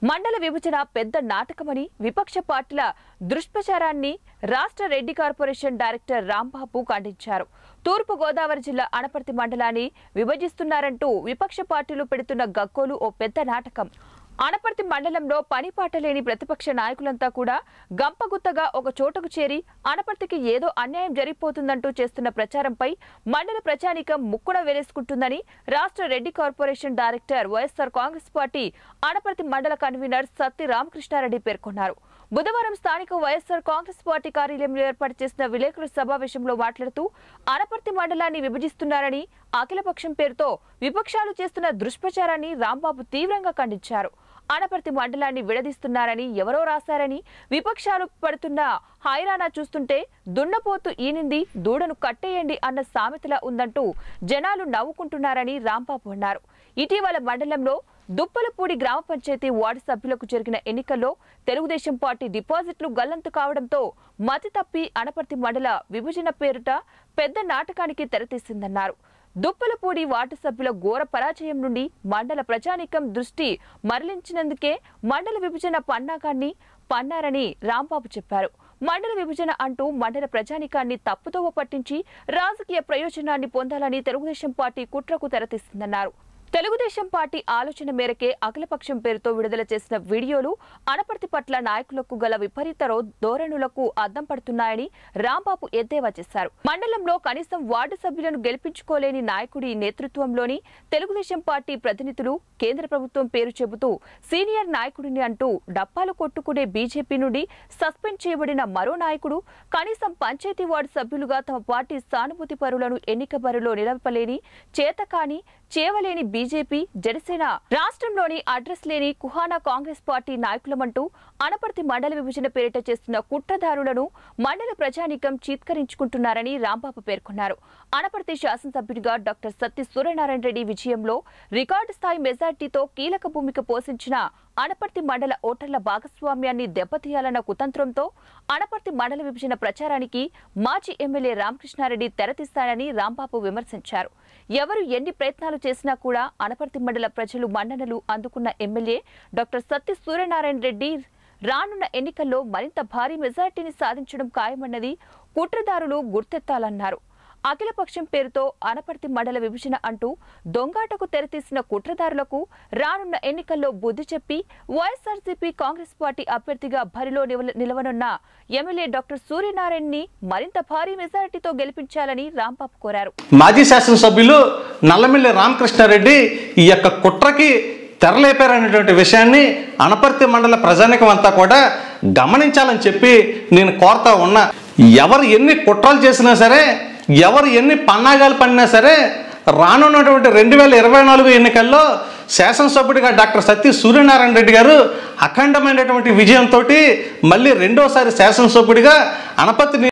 మండల విభజన పెద్ద నాటకమని విపక్ష పార్టీల దుష్ప్రచారాన్ని రాష్ట్ర రెడ్డి కార్పొరేషన్ డైరెక్టర్ రాంబాబు ఖండించారు తూర్పు గోదావరి జిల్లా అనపర్తి మండలాన్ని విభజిస్తున్నారంటూ విపక్ష పార్టీలు పెడుతున్న గగ్గోలు ఓ పెద్ద నాటకం అనపర్తి మండలంలో పనిపాట లేని ప్రతిపక్ష నాయకులంతా కూడా గంపగుత్తగా ఒక చోటకు చేరి అనపర్తికి ఏదో అన్యాయం జరిగిపోతుందంటూ చేస్తున్న ప్రచారంపై మండల ప్రజానీకం ముక్కున వేలేసుకుంటుందని రాష్ట్ర Reddy corporation director YSR Congress party Anaparthi మండల కన్వీనర్ సత్తి రామకృష్ణారెడ్డి పేర్కొన్నారు బుధవారం స్థానిక వైఎస్ఆర్ కాంగ్రెస్ పార్టీ కార్యాలయంలో ఏర్పాటు చేసిన విలేకరుల సమావేశంలో మాట్లాడుతూ అనపర్తి మండలాన్ని విభజిస్తున్నారని అఖిలపక్షం పేరుతో విపక్షాలు చేస్తున్న దుష్ప్రచారాన్ని రాంబాబు తీవ్రంగా ఖండించారు అనపర్తి మండలాన్ని విడదీస్తున్నారని ఎవరో రాశారని విపక్షాలు పడుతున్న హైరానా చూస్తుంటే దున్నపోతు ఈనింది దూడను కట్టేయండి అన్న సామెతలా ఉందంటూ జనాలు నవ్వుకుంటున్నారని రాంబాబు అన్నారు ఇటీవల మండలంలో దుప్పలపూడి గ్రామ పంచాయతీ వార్డు సభ్యులకు జరిగిన ఎన్నికల్లో తెలుగుదేశం పార్టీ డిపాజిట్లు గల్లంతు కావడంతో మతి తప్పి అనపర్తి మండల విభజన పేరుట పెద్ద నాటకానికి తెరతీసిందన్నారు దుప్పలపూడి వార్డు సభ్యుల ఘోర పరాజయం నుండి మండల ప్రజానీకం దృష్టి మరలించినందుకే మండల విభజన పన్నాగాన్ని పన్నారని రాంబాబు చెప్పారు మండల విభజన అంటూ మండల ప్రజానీకాన్ని తప్పుదోవ పట్టించి రాజకీయ ప్రయోజనాన్ని పొందాలని తెలుగుదేశం పార్టీ కుట్రకు తెరతీస్తుందన్నారు తెలుగుదేశం పార్టీ ఆలోచన మేరకే అఖిలపక్షం పేరుతో విడుదల చేసిన వీడియోలు అనపర్తి పట్ల నాయకులకు గల విపరీత రో- ధోరణులకు అద్దం పడుతున్నాయని రాంబాబు ఎద్దేవా చేశారు మండలంలో కనీసం వార్డు సభ్యులను గెలిపించుకోలేని నాయకుడి నేతృత్వంలోని తెలుగుదేశం పార్టీ ప్రతినిధులు కేంద్ర ప్రభుత్వం పేరు చెబుతూ సీనియర్ నాయకుడిని అంటూ డప్పాలు కొట్టుకునే బీజేపీ నుండి సస్పెండ్ చేయబడిన మరో నాయకుడు కనీసం పంచాయతీ వార్డు సభ్యులుగా తమ పార్టీ సానుభూతి పరులను ఎన్నిక బరిలో నిలవలేని చేతకాని చేవలేని బీజేపీ జనసేన రాష్ట్రంలోని అడ్రస్ లేని కుహానా కాంగ్రెస్ పార్టీ నాయకులమంటూ అనపర్తి మండల విభజన పేరిట చేస్తున్న కుట్రదారులను మండల ప్రజానీకం చీత్కరించుకుంటున్నారని రాంబాబు పేర్కొన్నారు అనపర్తి శాసనసభ్యుడిగా డాక్టర్ సత్తి సూర్యనారాయణ రెడ్డి విజయంలో రికార్డు స్థాయి మెజార్టీతో కీలక భూమిక పోషించిన అనపర్తి మండల ఓటర్ల భాగస్వామ్యాన్ని దెబ్బతీయాలన్న కుతంత్రంతో అనపర్తి మండల విభజన ప్రచారానికి మాజీ ఎమ్మెల్యే రామకృష్ణారెడ్డి తెరతీస్తాడని రాంబాబు విమర్శించారు ఎవరు ఎన్ని ప్రయత్నాలు చేసినా కూడా అనపర్తి మండల ప్రజలు మన్ననలు అందుకున్న ఎమ్మెల్యే డాక్టర్ సత్తి సూర్యనారాయణ రెడ్డి రానున్న ఎన్నికల్లో మరింత భారీ మెజార్టీని సాధించడం ఖాయమన్నది కుట్రదారులు గుర్తెత్తాలన్నారు అఖిలపక్షం పేరుతో అనపర్తి మండల విభజన అంటూ దొంగాటకు తెరతీసిన కుట్రదారులకు రానున్న ఎన్నికల్లో బుద్ధి చెప్పి వైఎస్ఆర్సీపీ కాంగ్రెస్ పార్టీ అభ్యర్థిగా బరిలో నిల- నిలవనున్న ఎమ్మెల్యే డాక్టర్ సూర్యనారాయణని మరింత భారీ మెజారిటీతో గెలిపించాలని రాంబాబు కోరారు మాజీ శాసనసభ్యులు నల్లమిల్లి రామకృష్ణారెడ్డి ఈ యొక్క కుట్రకి తెరలేపారనేటువంటి విషయాన్ని అనపర్తి మండల ప్రజానికం అంతా కూడా గమనించాలని చెప్పి నేను కోరుతా ఉన్నా ఎవరు ఎన్ని కుట్రలు చేసినా సరే ఎవరు ఎన్ని పన్నాగాలు పడినా సరే రానున్నటువంటి రెండు వేల ఇరవై నాలుగు ఎన్నికల్లో శాసనసభ్యుడిగా డాక్టర్ సత్య సూర్యనారాయణ రెడ్డి గారు అఖండమైనటువంటి విజయంతో మళ్ళీ రెండోసారి శాసనసభ్యుడిగా అనపర్తి